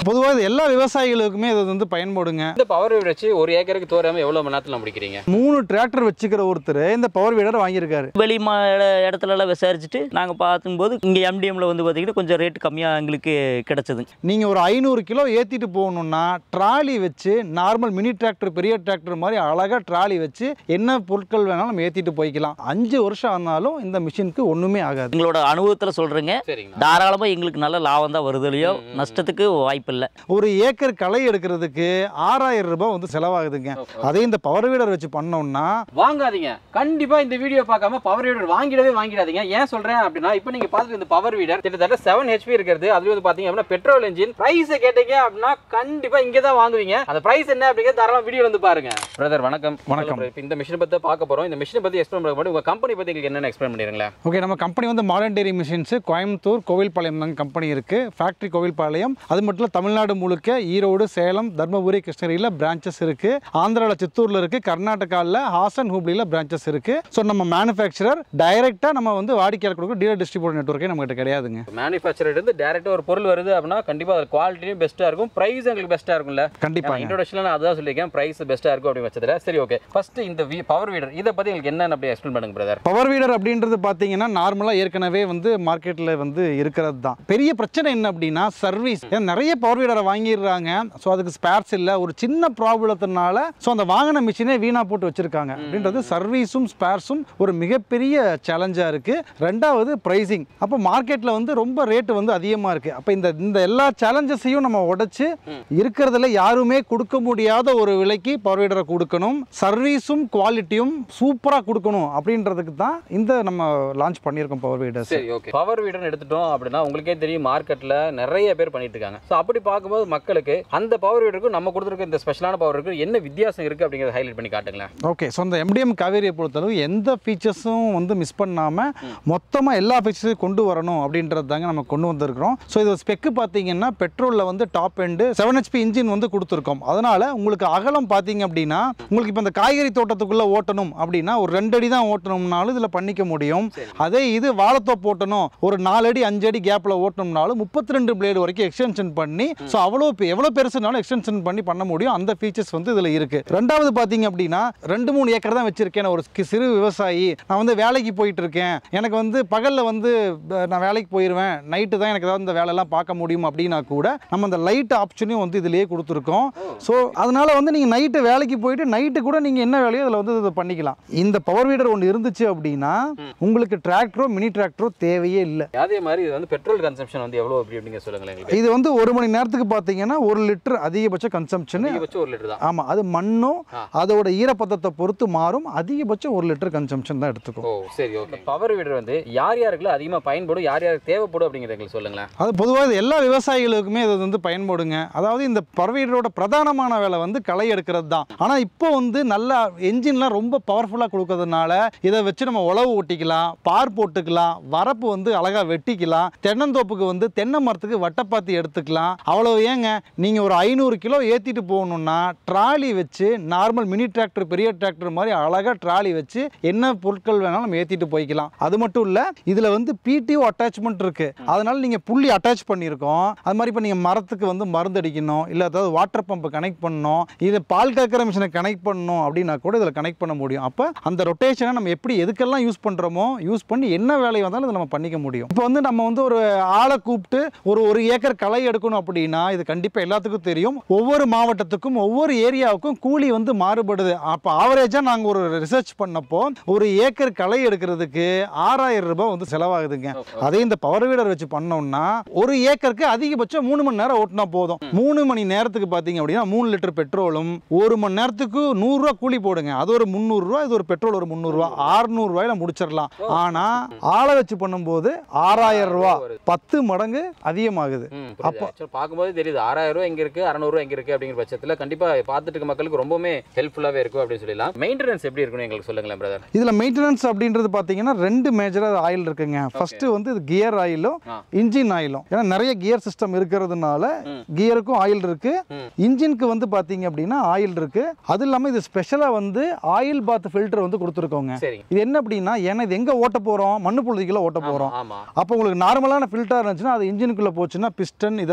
பொதுவாக இது எல்லா விவசாயிகளுக்குமே இது வந்து பயன்படுங்க இந்த பவர் வீடு வச்சு ஒரு ஏக்கருக்கு தோறாம எவ்வளவு மணி நேரத்துல முடிக்கிறீங்க மூணு டிராக்டர் வச்சுக்கிற ஒருத்தர் இந்த பவர் வீடர் வாங்கியிருக்காரு வெளி மா இடத்துல எல்லாம் விசாரிச்சுட்டு நாங்கள் பார்க்கும்போது இங்கே எம்டிஎம்ல வந்து பார்த்தீங்கன்னா கொஞ்சம் ரேட் கம்மியாக எங்களுக்கு கிடைச்சதுங்க நீங்கள் ஒரு ஐநூறு கிலோ ஏற்றிட்டு போகணுன்னா ட்ராலி வச்சு நார்மல் மினி டிராக்டர் பெரிய டிராக்டர் மாதிரி அழகாக ட்ராலி வச்சு என்ன பொருட்கள் வேணாலும் நம்ம ஏற்றிட்டு போய்க்கலாம் அஞ்சு வருஷம் ஆனாலும் இந்த மிஷினுக்கு ஒன்றுமே ஆகாது எங்களோட அனுபவத்தில் சொல்கிறேங்க சரிங்கண்ணா தாராளமாக எங்களுக்கு நல்ல லாபம் தான் வருது இல்லையோ நஷ்டத்துக்கு வாய்ப்பு இல்லை ஒரு ஏக்கர் களை எடுக்கிறதுக்கு ஆறாயிரம் ரூபாய் வந்து செலவாகுதுங்க அதே இந்த பவர் வீடர் வச்சு பண்ணோம்னா வாங்காதீங்க கண்டிப்பா இந்த வீடியோ பார்க்காம பவர் வீடர் வாங்கிடவே வாங்கிடாதீங்க ஏன் சொல்றேன் அப்படின்னா இப்போ நீங்க பார்த்துட்டு இந்த பவர் வீடர் கிட்டத்தட்ட செவன் ஹெச்பி இருக்கிறது அதுல வந்து பாத்தீங்க அப்படின்னா பெட்ரோல் இன்ஜின் பிரைஸ் கேட்டீங்க அப்படின்னா கண்டிப்பா இங்க தான் வாங்குவீங்க அந்த பிரைஸ் என்ன அப்படிங்கிறது தாராளம் வீடியோ வந்து பாருங்க பிரதர் வணக்கம் வணக்கம். இப்போ இந்த மிஷினை பத்தி பார்க்க போறோம் இந்த மிஷினை பத்தி எக்ஸ்பிளைன் பண்ண முன்னாடி உங்க கம்பெனி பத்தி எங்களுக்கு என்னென்ன எக்ஸ்பிளைன் பண்ணிடுங்களேன் ஓகே நம்ம கம்பெனி வந்து modern dairy machines Coimbatore Kovilpalayam தாங்க கம்பெனி இருக்குது ஃபேக்ட்ரி கோவில்பாளையம் அது மட்டும் இல்லை தமிழ்நாடு முழுக்க ஈரோடு சேலம் தர்மபுரி கிருஷ்ணகிரியில் பிரான்ச்சஸ் இருக்குது ஆந்திராவில் சித்தூரில் இருக்குது கர்நாடகாவில் ஹாசன் ஹூப்ளியில் பிரான்ச்சஸ் இருக்குது ஸோ நம்ம மேனுஃபேக்சரர் டைரெக்டாக நம்ம வந்து வாடிக்கையாளர் கொடுக்குற டீலர் டிஸ்ட்ரிபியூட்டர் நெட்ஒர்க்கே நம்மகிட்ட கிடையாதுங்க மேனுஃபேக்சரர் இருந்து டேரக்டா ஒரு பொருள் வருது அப்படின்னா கண்டிப்பா அது குவாலிட்டியும் பெஸ்ட்டா இருக்கும் பிரைஸ் எங்களுக்கு பெஸ்ட்டா இருக்கும்ல கண்டிப்பாக இன்ட்ரோடக்ஷன்ல நான் அதான் சொல்லியிருக்கேன் பிரைஸ் பெஸ்ட்டா இருக்கும் அப்படின்னு வச்சதுல சரி ஓகே ஃபர்ஸ்ட் இந்த பவர் வீடர் இதை பத்தி உங்களுக்கு என்னன்னு அப்படியே எக்ஸ்பிளைன் பண்ணுங்க பிரதர் பவர் வீடர் அப்படின்றது பார்த்தீங்கன்னா நார்மலாக ஏற்கனவே வந்து மார்க்கெட்டில் வந்து இருக்கிறது தான் பெரிய பிரச்சனை என்ன அப்படின்னா சர்வீஸ் ஏன்னா நிறைய பவர் வீடரை வாங்கிடுறாங்க ஸோ அதுக்கு ஸ்பேர்ஸ் இல்லை ஒரு சின்ன ப்ராப்ளத்தினால ஸோ அந்த வாங்கின மிஷினே வீணாக போட்டு வச்சிருக்காங்க அப்படின்றது சர்வீஸும் ஸ்பேர்ஸும் ஒரு மிகப்பெரிய சேலஞ்சாக இருக்குது ரெண்டாவது ப்ரைஸிங் அப்போ மார்க்கெட்டில் வந்து ரொம்ப ரேட்டு வந்து அதிகமாக இருக்குது அப்போ இந்த இந்த எல்லா சேலஞ்சஸையும் நம்ம உடைச்சு இருக்கிறதுல யாருமே கொடுக்க முடியாத ஒரு விலைக்கு பவர் வீடரை கொடுக்கணும் சர்வீஸும் குவாலிட்டியும் சூப்பராக கொடுக்கணும் அப்படின்றதுக்கு தான் இந்த நம்ம லான்ச் பண்ணியிருக்கோம் பவர் வீடர்ஸ் சரி ஓகே பவர் வீடர்னு எடுத்துட்டோம் அப்படின்னா உங்களுக்கே தெரியும் மார்க்கெட்ல நிறைய பேர் பண்ணிட்டு இருக்காங்க ஸோ அப்படி பார்க்கும்போது மக்களுக்கு அந்த பவர் வீடருக்கும் நம்ம கொடுத்துருக்க இந்த ஸ்பெஷலான பவர் வீடருக்கும் என்ன வித்தியாசம் இருக்கு அப்படிங்கிறத ஹைலைட் பண்ணி காட்டுங்களேன் ஓகே ஸோ இந்த எம்டிஎம் காவேரியை பொறுத்தளவு எந்த ஃபீச்சர்ஸும் வந்து மிஸ் பண்ணாமல் மொத்தமாக எல்லா ஃபீச்சர்ஸையும் கொண்டு வரணும் அப்படின்றது தாங்க நம்ம கொண்டு வந்திருக்கிறோம் ஸோ இது ஸ்பெக்கு பார்த்தீங்கன்னா பெட்ரோலில் வந்து top end seven HP engine வந்து கொடுத்துருக்கோம் அதனால் உங்களுக்கு அகலம் பார்த்தீங்க அப்படின்னா உங்களுக்கு இப்போ இந்த காய்கறி தோட்டத்துக்குள்ளே ஓட்டணும் அப்படின்னா ஒரு ரெண்டு அடி தான் ஓட்டணும்னாலும் இதில் பண்ணிக்க முடியும் அதே இது வாழைத்தோப்பு ஓட்டணும் ஒரு நாலு அடி அஞ்சு அடி கேப்பில் ஓட்டணும்னாலும் முப்பத்தி ரெண்டு பிளேடு வரைக்கும் எக்ஸ்டென்ஷன் பண்ணி ஸோ அவ்வளோ பெ- எவ்வளோ பெருசுனாலும் எக்ஸ்டென்ஷன் பண்ணி பண்ண முடியும் அந்த ஃபீச்சர்ஸ் வந்து இதில் இருக்குது ரெண்டாவது பார்த்தீங்க அப்படின்னா ரெண்டு மூணு ஏக்கர் தான் வச்சிருக்கேன் நான் ஒரு கி- சிறு விவசாயி நான் வந்து வேலைக்கு போயிட்டு இருக்கேன் எனக்கு வந்து பகலில் வந்து ப- நான் வேலைக்கு போயிடுவேன் நைட்டு தான் எனக்கு ஏதாவது இந்த வேலையெல்லாம் பார்க்க முடியும் அப்படின்னா கூட நம்ம அந்த லைட் ஆப்ஷனையும் வந்து இதிலேயே கொடுத்துருக்கோம் ஸோ அதனால வந்து நீங்கள் நைட்டு வேலைக்கு போயிட்டு நைட்டு கூட நீங்கள் என்ன வேலையோ அதில் வந்து இதை பண்ணிக்கலாம் இந்த பவர் வீடர் ஒன்று இருந்துச்சு அப்படின்னா உங்களுக்கு டிராக்டரோ மினி டிராக்டரோ தேவையே இல்லை அதே மாதிரி இது வந்து பெட்ரோல் கன்சம்ஷன் வந்து எவ்வளோ அப்படி அப்படிங்க சொல்லுங்களேன் எங்களுக்கு இது வந்து ஒரு மணி நேரத்துக்கு பார்த்தீங்கன்னா ஒரு லிட்டர் அதிகபட்ச கன்சம்ஷன் அதிகபட்சம் ஒரு லிட்டர் தான் ஆமாம் அது மண்ணும் ஆ. அதோட ஈரப்பதத்தை பொறுத்து மாறும் அதிகபட்சம் ஒரு லிட்டர் கன்சம்ஷன் தான் எடுத்துக்கும் ஓ சரி ஓகே பவர் வீடர் வந்து யார் யாருக்குள்ள அதிகமாக பயன்படும் யார் யாருக்கு தேவைப்படும் அப்படிங்கிறத எங்களுக்கு சொல்லுங்களேன் அது பொதுவாக இது எல்லா விவசாயிகளுக்குமே இது வந்து பயன்படுங்க அதாவது இந்த பறவைகளோட பிரதானமான வேலை வந்து களை எடுக்கிறது தான் ஆனால் இப்போ வந்து நல்லா என்ஜின்லாம் ரொம்ப பவர்ஃபுல்லாக கொடுக்கறதுனால இதை வச்சு நம்ம உழவு ஓட்டிக்கலாம் பார் போட்டுக்கலாம் வரப்பு வந்து அழகாக வெட்டிக்கலாம் தென்னந்தோப்புக்கு வந்து தென்னை மரத்துக்கு வட்டப்பாத்தி எடுத்துக்கலாம் அவ்வளோ ஏங்க நீங்கள் ஒரு ஐநூறு கிலோ ஏற்றிட்டு போகணுன்னா ட்ராலி வச்சு நார்மல் மினி டிராக்டர் பெரிய டிராக்டர் மாதிரி அழகாக ட்ராலி வச்சு என்ன பொருட்கள் வேணாலும் நம்ம ஏற்றிட்டு போய்க்கலாம் அது மட்டும் இல்லை இதில் வந்து பிடிஓ அட்டாச்மெண்ட் இருக்குது அதனால நீங்கள் புள்ளி அட்டாச் பண்ணியிருக்கோம் அது மாதிரி இப்போ நீங்கள் மரத்துக்கு வந்து மருந்து அடிக்கணும் இல்லை ஏதாவது வாட்டர் பம்பை கனெக்ட் பண்ணணும் இது பால் கறக்கிற மிஷினை கனெக்ட் பண்ணணும் அப்படின்னா கூட இதில் கனெக்ட் பண்ண முடியும் அப்போ அந்த ரொட்டேஷனை நம்ம எப்படி எதுக்கெல்லாம் யூஸ் பண்ணுறோமோ யூஸ் பண்ணி என்ன வேலை வந்தாலும் இதை நம்ம பண்ணிக்க முடியும் இப்போ வந்து நம்ம வந்து ஒரு ஆளை கூப்பிட்டு ஒரு ஒரு ஏக்கர் களை எடுக்கணும் அப்படின்னா இது கண்டிப்பாக எல்லாத்துக்கும் தெரியும் ஒவ்வொரு மாவட்டத்துக்கும் ஒவ்வொரு ஏரியாவுக்கும் கூலி வந்து மாறுபடுது அப்போ ஆவரேஜாக நாங்கள் ஒரு ரிசர்ச் பண்ணப்போ ஒரு ஏக்கர் களை எடுக்கிறதுக்கு ஆறாயிரம் ரூபாய் வந்து செலவாகுதுங்க அதே இந்த பவர் வீடர் வச்சு பண்ணோம்னா ஒரு ஏக்கருக்கு அதிகபட்சம் மூணு மணி நேரம் ஓட்டினா போதும் மூணு மணி நேரத்துக்கு பார்த்தீங்க அப்படின்னா மூணு லிட்டர் பெட்ரோலும் ஒரு மணி நேரத்துக்கு நூறுரூவா கூலி போடுங்க அது ஒரு முந்நூறுரூவா இது ஒரு பெட்ரோல் ஒரு முந்நூறுரூவா ஆறுநூறுவாயில முடிச்சிடலாம் ஆனால் ஆளை வச்சு பண்ணும்போது ஆறாயிரம் ரூபா பத்து மடங்கு அதிகமாகுது ம் அப்போ பார்க்கும்போது தெரியுது ஆறாயிரம் ரூபாய் எங்க இருக்கு அறநூறுவா எங்க இருக்கு அப்படிங்கிற பட்சத்தில் கண்டிப்பா பார்த்துட்டு இருக்க மக்களுக்கு ரொம்பவுமே ஹெல்ப்ஃபுல்லாவே இருக்கும் அப்படின்னு சொல்லலாம் மெயின்டெனன்ஸ் எப்படி இருக்குன்னு எங்களுக்கு சொல்லுங்களேன் பிரதர் இதில் மெயின்டெனன்ஸ் அப்படின்றது பார்த்தீங்கன்னா ரெண்டு மேஜராக ஆயில் இருக்குங்க ஃபர்ஸ்ட் வந்து இது கியர் ஆயிலும் ஆ. இன்ஜின் ஆயிலும் ஏன்னா நிறைய கியர் சிஸ்டம் இருக்கிறதுனால ம். கியருக்கும் ஆயில் இருக்கு ம். இன்ஜினுக்கு வந்து பார்த்தீங்க அப்படின்னா ஆயில் இருக்கு அது இல்லாமல் இது ஸ்பெஷலாக வந்து ஆயில் பாத் ஃபில்டர் வந்து கொடுத்துருக்கோங்க சரிங்க இது என்ன அப்படின்னா ஏன்னா இது எங்கே ஓட்ட போகிறோம் மண்ணு புழுதிக்குள்ள ஓட்ட போகிறோம் ஆமா அப்போ உங்களுக்கு நார்மலான ஃபில்டர் இருந்துச்சுன்னா அது இன்ஜினுக்குள்ளே போச்சுன்னா பிஸ்டன் இதெல்லாமே வந்து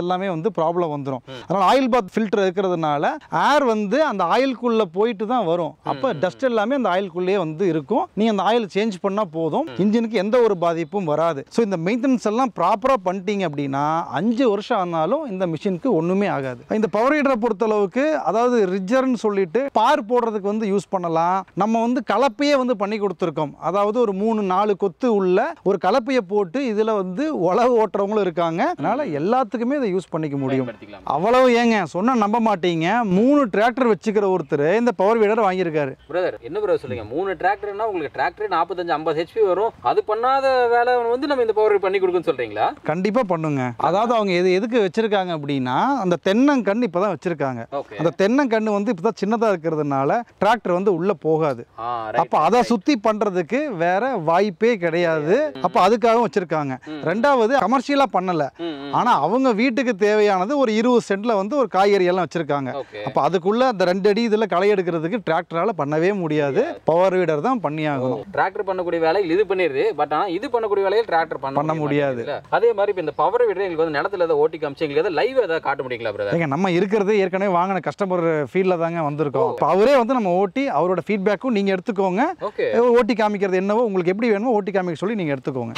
வந்து ப்ராப்ளம் வந்துடும் அதனால் ஆயில் பாத் ஃபில்டர் இருக்கிறதுனால ஏர் வந்து அந்த ஆயிலுக்குள்ளே போயிட்டு தான் வரும் அப்போ டஸ்ட் எல்லாமே அந்த ஆயிலுக்குள்ளேயே வந்து இருக்கும் நீ அந்த ஆயில் சேஞ்ச் பண்ணால் போதும் இன்ஜினுக்கு எந்த ஒரு பாதிப்பும் வராது ஸோ இந்த மெயின்டெனன்ஸ் எல்லாம் ப்ராப்பராக பண்ணிட்டீங்க அப்படின்னா அஞ்சு வருஷம் ஆனாலும் இந்த மிஷினுக்கு ஒன்றுமே ஆகாது இந்த பவர் ஹீட்டரை பொறுத்தளவுக்கு அதாவது ரிஜர்ன்னு சொல்லிட்டு பார் போடுறதுக்கு வந்து யூஸ் பண்ணலாம் நம்ம வந்து கலப்பையே வந்து பண்ணி கொடுத்துருக்கோம் அதாவது ஒரு மூணு நாலு கொத்து உள்ள ஒரு கலப்பையை போட்டு இதில் வந்து உழவு ஓட்டுறவங்களும் இருக்காங்க அதனால எல்லாத்துக்குமே இதை யூஸ் பண்ணிக்க முடியும் பயன்படுத்திக்கலாம் அவ்வளவு ஏங்க சொன்னா நம்ப மாட்டீங்க மூணு டிராக்டர் வச்சுக்கிற ஒருத்தர் இந்த பவர் வீடர் வாங்கியிருக்காரு பிரதர் என்ன பிரதர் சொல்லுங்க மூணு டிராக்டர்னா உங்களுக்கு டிராக்டர் நாற்பத்தஞ்சு ஐம்பது ஹெச்பி வரும் அது பண்ணாத வேலை வந்து நம்ம இந்த பவர் பண்ணி கொடுக்குன்னு சொல்றீங்களா கண்டிப்பா பண்ணுங்க அதாவது அவங்க எது எதுக்கு வச்சிருக்காங்க அப்படின்னா அந்த தென்னங்கன்று இப்பதான் வச்சிருக்காங்க ஓகே அந்த தென்னங்கன்று வந்து இப்பதான் சின்னதா இருக்கிறதுனால டிராக்டர் வந்து உள்ள போகாது ஆ அப்ப அதை சுத்தி பண்றதுக்கு வேற வாய்ப்பே கிடையாது அப்ப அதுக்காகவும் வச்சிருக்காங்க ரெண்டாவது கமர்ஷியலா பண்ணல ஆனா அவங்க வீட்டுக்கு தேவையானது ஒரு இருபது சென்ட்ல வந்து ஒரு காய்கறி எல்லாம் வச்சிருக்காங்க ஓகே அப்ப அதுக்குள்ள அந்த ரெண்டு அடி இதுல களை எடுக்கிறதுக்கு டிராக்டரால பண்ணவே முடியாது பவர் வீடர் தான் பண்ணி ஆகணும் டிராக்டர் பண்ணக்கூடிய வேலையில் இது பண்ணிருது பட் ஆனா இது பண்ணக்கூடிய வேலையில் டிராக்டர் பண்ண பண்ண முடியாது. மாட்டேங்குதுல்ல? அதே மாதிரி இப்போ இந்த பவர் விட எங்களுக்கு வந்து நிலத்துல ஏதாவது ஓட்டி காமிச்சு எங்களுக்கு ஏதாவது லைவ் ஏதாவது காட்ட முடியுங்களா பிரதர் ஏங்க நம்ம இருக்கிறது ஏற்கனவே வாங்கின கஸ்டமர் ஃபீல்டில் தாங்க வந்திருக்கோம் இப்போ அவரே வந்து நம்ம ஓட்டி அவரோட ஃபீட்பேக்கும் நீங்கள் எடுத்துக்கோங்க ஓகே ஓட்டி காமிக்கிறது என்னவோ உங்களுக்கு எப்படி வேணுமோ ஓட்டி காமிக்க சொல்லி நீங்கள் எடுத்துக்கோங்க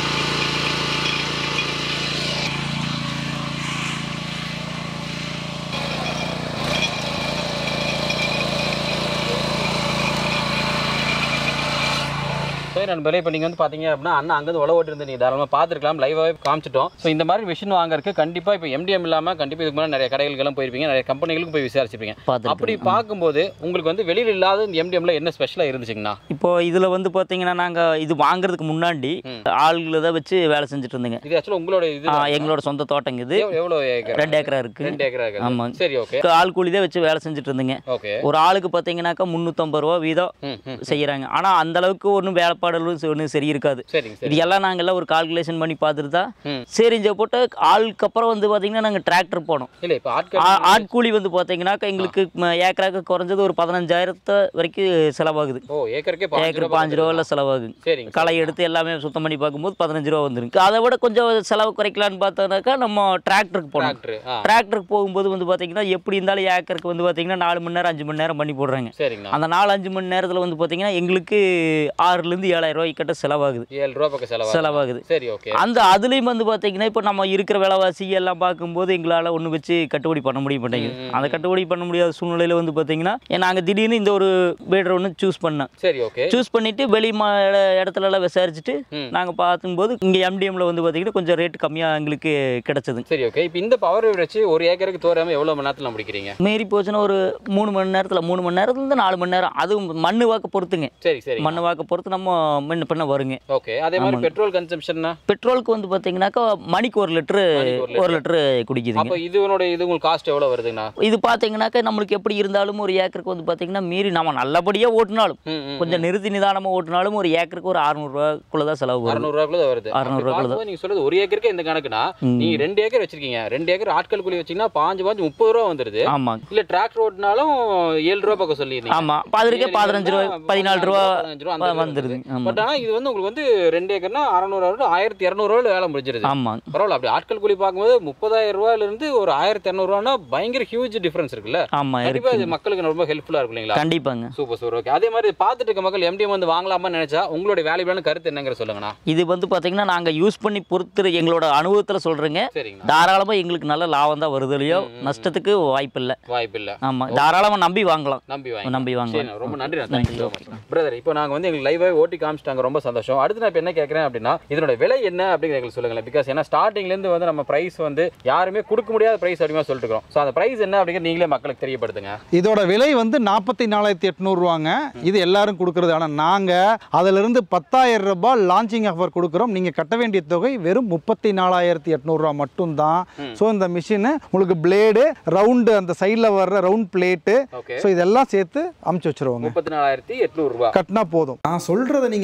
சரி நண்பர்களே இப்போ நீங்கள் வந்து பார்த்தீங்க அப்படின்னா அண்ணா அங்கேருந்து உழவு ஓட்டி இருந்து நீங்கள் தாராளமாக பார்த்துருக்கலாம் லைவாகவே காமிச்சிட்டோம் ஸோ இந்த மாதிரி மிஷின் வாங்குறதுக்கு கண்டிப்பாக இப்போ எம்டிஎம் இல்லாமல் கண்டிப்பாக இதுக்கு முன்னாடி நிறைய கடைகளுக்கெல்லாம் போயிருப்பீங்க நிறைய கம்பெனிகளுக்கும் போய் விசாரிச்சிருப்பீங்க பார்த்துருக்கேன். அப்படி பார்க்கும்போது உங்களுக்கு வந்து வெளியில் இல்லாத இந்த எம்டிஎம்ல என்ன ஸ்பெஷலாக இருந்துச்சுங்கண்ணா இப்போ இதில் வந்து பார்த்தீங்கன்னா நாங்கள் இது வாங்குறதுக்கு முன்னாடி ம். ஆளுகளை தான் வச்சு வேலை செஞ்சுட்டு இருந்தேங்க இது ஆக்சுவலாக உங்களோட இது ஆ, எங்களோட சொந்த தோட்டங்க இது எவ்வளோ- எவ்வளோ ஏக்கர் ரெண்டு ஏக்கரா இருக்கு ரெண்டு ஏக்கரா இருக்கு ஆமாங்க. சரி ஓகே ஆள் கூலி தான் வச்சு வேலை செஞ்சுட்டு இருந்தேங்க ஓகே ஒரு ஆளுக்கு பார்த்தீங்கன்னாக்கா முந்நூற்றம்பது ரூபா வீதம் ம் ம் செய்கிறாங்க ஆனால் அந்த அளவுக்கு ஒன்றும் வேலைப்பாடுகளும் ஒன்றும் சரி இருக்காது சரிங்க சரி இது எல்லாம் நாங்கள் எல்லாம் ஒரு கால்குலேஷன் பண்ணி பார்த்துட்டு தான் ம். சரிஞ்ச போட்டு ஆளுக்கு அப்புறம் வந்து பார்த்தீங்கன்னா நாங்கள் டிராக்டர் போனோம் இல்லை இப்போ ஆட்கள் ஆ- ஆட்கூலி வந்து பார்த்தீங்கன்னாக்கா எங்களுக்கு ம, ஏக்கராக்கு குறைஞ்சது ஒரு பதினஞ்சாயிரத்து வரைக்கும் செலவாகுது ஓ ஏக்கருக்கே பாஞ்சு ஏக்கர் ரூபா பாஞ்சு ரூபாவில் செலவாகுது சரிங்க களை எடுத்து எல்லாமே சுத்தம் பண்ணி பார்க்கும்போது பதினஞ்சு ரூபா வந்துருக்கு அதை விட கொஞ்சம் செலவு குறைக்கலான்னு பார்த்தோன்னாக்கா நம்ம டிராக்டருக்கு போனோம் டிராக்டர் ஆ டிராக்டருக்கு போகும்போது வந்து பார்த்தீங்கன்னா எப்படி இருந்தாலும் ஏக்கருக்கு வந்து பார்த்தீங்கன்னா நாலு மணி நேரம் அஞ்சு மணி நேரம் பண்ணி போடுறாங்க சரிங்கண்ணா அந்த நாலு அஞ்சு மணி நேரத்தில் வந்து பார்த்தீங்கன்னா எங்களுக்கு ஆறுலேருந்து ஏழாயிரம் ரூபாய் கிட்ட செலவாகுது ஏழு ரூபா பக்கம் செலவா செலவாகுது சரி ஓகே அந்த அதுலேயும் வந்து பார்த்தீங்கன்னா இப்போ நம்ம இருக்கிற விலைவாசி எல்லாம் பார்க்கும்போது எங்களால் ஒன்று வச்சு கட்டுப்படி பண்ண முடிய மாட்டேங்குது அந்த கட்டுப்படி பண்ண முடியாத சூழ்நிலையில் வந்து பார்த்தீங்கன்னா நாங்கள் திடீர்னு இந்த ஒரு பீடர் ஒன்று சூஸ் பண்ணேன் சரி ஓகே சூஸ் பண்ணிட்டு வெளி மா இடத்துலலாம் விசாரிச்சுட்டு ம். நாங்கள் பார்க்கும்போது இங்கே எம்டிஎம்ல வந்து பார்த்தீங்கன்னா கொஞ்சம் ரேட் கம்மியாக எங்களுக்கு கிடைச்சது சரி ஓகே இப்போ இந்த பவர் வச்சு ஒரு ஏக்கருக்கு தோறாம எவ்வளோ மணி நேரத்தில் முடிக்கிறீங்க மீறி போச்சுன்னா ஒரு மூணு மணி நேரத்தில் மூணு மணி நேரத்துலேருந்து நாலு மணி நேரம் அதுவும் மண் வாக்க பொறுத்துங்க சரி சரி மண் வாக்க பொறுத்து நம்ம முன்ன பண்ண வருங்க ஓகே அதே மாதிரி பெட்ரோல் கன்சம்ஷன்னா பெட்ரோலுக்கு வந்து பார்த்தீங்கன்னாக்கா மணிக்கு ஒரு லிட்டரு மணிக்கு ஒரு ஒரு லிட்டரு குடிக்குதுங்க அப்போ இதுவனோட இது உங்களுக்கு காஸ்ட் எவ்வளோ வருதுங்கண்ணா இது பார்த்தீங்கன்னாக்கா நம்மளுக்கு எப்படி இருந்தாலும் ஒரு ஏக்கருக்கு வந்து பார்த்தீங்கன்னா மீறி நம்ம நல்லபடியாக ஓட்டினாலும் ம் ம் கொஞ்சம் நிறுத்தி நிதானமாக ஓட்டினாலும் ஒரு ஏக்கருக்கு ஒரு அறநூறுவாக்குள்ளே தான் செலவு வரும் அறநூறுவாக்குள்ள தான் வருது அறநூறுவாக்குள்ள அப்படி நீங்க சொல்றது ஒரு ஏக்கருக்கு இந்த கணக்குனா ம். நீங்க ரெண்டு ஏக்கர் வச்சிருக்கீங்க ரெண்டு ஏக்கர் ஆட்கள் கூலி வச்சீங்கன்னா பாஞ்சு பாஞ்சு முப்பது ரூபா வந்துருது ஆமாங்க இல்ல டிராக்டர் ஓட்டினாலும் ஏழு ரூபா பக்கம் சொல்லியிருந்தீங்க ஆமாம் பதினஞ்சு பதினஞ்சு ரூபா பதினாலு ரூபா பதினஞ்சு ரூபா அந்த வந்துடுது ஆமாம் பட் ஆனா இது வந்து உங்களுக்கு வந்து ரெண்டு ஏக்கர்னா அறநூறு ஆயிரத்தி இரநூறுவாயில் வேலை முடிஞ்சிருது ஆமாங்க பரவாயில்ல அப்படி ஆட்கள் கூலி பார்க்கும்போது முப்பதாயிரம் ரூபாயில இருந்து ஒரு ஆயிரத்தி இரநூறுவானா பயங்கர ஹியூஜ் டிஃபரன்ஸ் இருக்குல்ல ஆமாம் கண்டிப்பா இருக்கு இது மக்களுக்கு ரொம்ப ஹெல்ப்ஃபுல்லா இருக்கும் இல்லைங்களா கண்டிப்பாங்க சூப்பர் சூப்பர் ஓகே அதே மாதிரி பார்த்துட்டு இருக்க மக்கள் எம்டிஎம் வந்து வாங்கலாமா நினைச்சா உங்களுடைய வேல்யூபிளான கருத்து என்னங்கிற சொல்லுங்கண்ணா இது வந்து பார்த்தீங்கன்னா நாங்கள் யூஸ் பண்ணி பொறுத்து எங்களோட அனுபவத்தில் சொல்கிறேங்க சரிங்கண்ணா தாராளமாக எங்களுக்கு நல்ல லாபம் தான் வருது இல்லையோ நஷ்டத்துக்கு வாய்ப்பு இல்லை வாய்ப்பு இல்ல ஆமாம் தாராளமாக நம்பி வாங்கலாம் நம்பி வாங்க நம்பி சரி வாங்கலாம் ரொம்ப நன்றி நன்றி. தேங்க்யூ ஸோ மச் பிரதர் இப்போ நாங்கள் வந்து எங்களுக்கு லைவாக ஓட்டி காமிச்சிட்டாங்க ரொம்ப சந்தோஷம் அடுத்து நான் இப்போ என்ன கேட்குறேன் அப்படின்னா இதனோட விலை என்ன அப்படிங்கிறத எங்களுக்கு சொல்லுங்களேன் பிகாஸ் ஏன்னா ஸ்டார்டிங்லேருந்து வந்து நம்ம ப்ரைஸ் வந்து யாருமே கொடுக்க முடியாத ப்ரைஸ் அப்படிமா சொல்லிட்டு இருக்கோம் ஸோ அந்த ப்ரைஸ் என்ன அப்படிங்கிறது நீங்களே மக்களுக்கு தெரியப்படுத்துங்க இதோட விலை வந்து நாற்பத்தி நாலாயிரத்தி எட்நூறுவாங்க இது எல்லாரும் கொடுக்குறது ஆனால் நாங்கள் அதிலிருந்து பத்தாயிரம் ரூபாய் லான்ச்சிங் ஆஃபர் கொடுக்குறோம் நீங்கள் கட்ட வேண்டிய தொகை வெறும் முப்பத்தி நாலாயிரத்தி எட்நூறுரூவா மட்டும்தான் ஸோ இந்த மிஷினு உங்களுக்கு பிளேடு ரவுண்டு அந்த சைடில் வர்ற ரவுண்ட் பிளேட்டு ஓகே ஸோ இதெல்லாம் சேர்த்து அமுச்சு வச்சிருவாங்க முப்பத்தி நாலாயிரத்தி எட்நூறுரூவா கட்டினா போதும் நான் சொல்கிறத நீங்கள்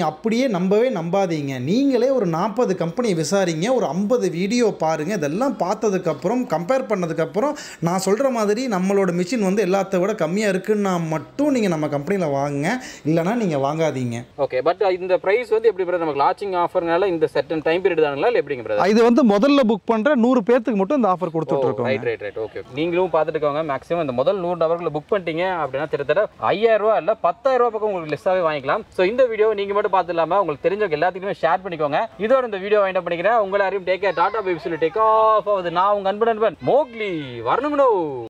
நீங்கள் அப்படியே நம்பவே நம்பாதீங்க நீங்களே ஒரு நாற்பது கம்பெனியை விசாரிங்க ஒரு ஐம்பது வீடியோ பாருங்கள் இதெல்லாம் பார்த்ததுக்கப்புறம் கம்பேர் பண்ணதுக்கப்புறம் நான் சொல்கிற மாதிரி நம்மளோட மிஷின் வந்து எல்லாத்த விட கம்மியாக இருக்குன்னா மட்டும் நீங்கள் நம்ம கம்பெனியில் வாங்குங்க இல்லைனா நீங்கள் வாங்காதீங்க ஓகே பட் இந்த பிரைஸ் வந்து எப்படி பிரதர் நமக்கு லாச்சிங் ஆஃபர்னால இந்த செட்டன் டைம் பீரியட் தானுங்களா இல்லை எப்படிங்க பிரதர் இது வந்து முதல்ல புக் பண்ணுற நூறு பேர்த்துக்கு மட்டும் இந்த ஆஃபர் கொடுத்துட்ருக்கோம் ரைட் ரைட் ரைட் ஓகே நீங்களும் பார்த்துட்டுக்கோங்க மேக்ஸிமம் இந்த முதல் நூறு நபர்களை புக் பண்ணிட்டீங்க அப்படின்னா கிட்டத்தட்ட ஐயாயிரம் ரூபா இல்லை பத்தாயிரம் ரூபா பக்கம் உங்களுக்கு லெஸ்ஸாகவே வாங்கிக்கலாம் ஸோ இந்த வீடியோ நீங்கள் மட்டும் பார்த்து இல்லாமல் உங்களுக்கு தெரிஞ்சவங்க எல்லாத்துக்குமே ஷேர் பண்ணிக்கோங்க இதோட இந்த வீடியோ வைண்ட் பண்ணிக்கிறேன் உங்களை யாரையும் டேக் டாடா பேபி சொல்லி டேக் ஆஃப் ஆகுது நான் உங்க அன்பு நண்பன் மோக்லி வரணுங்கண்ணோ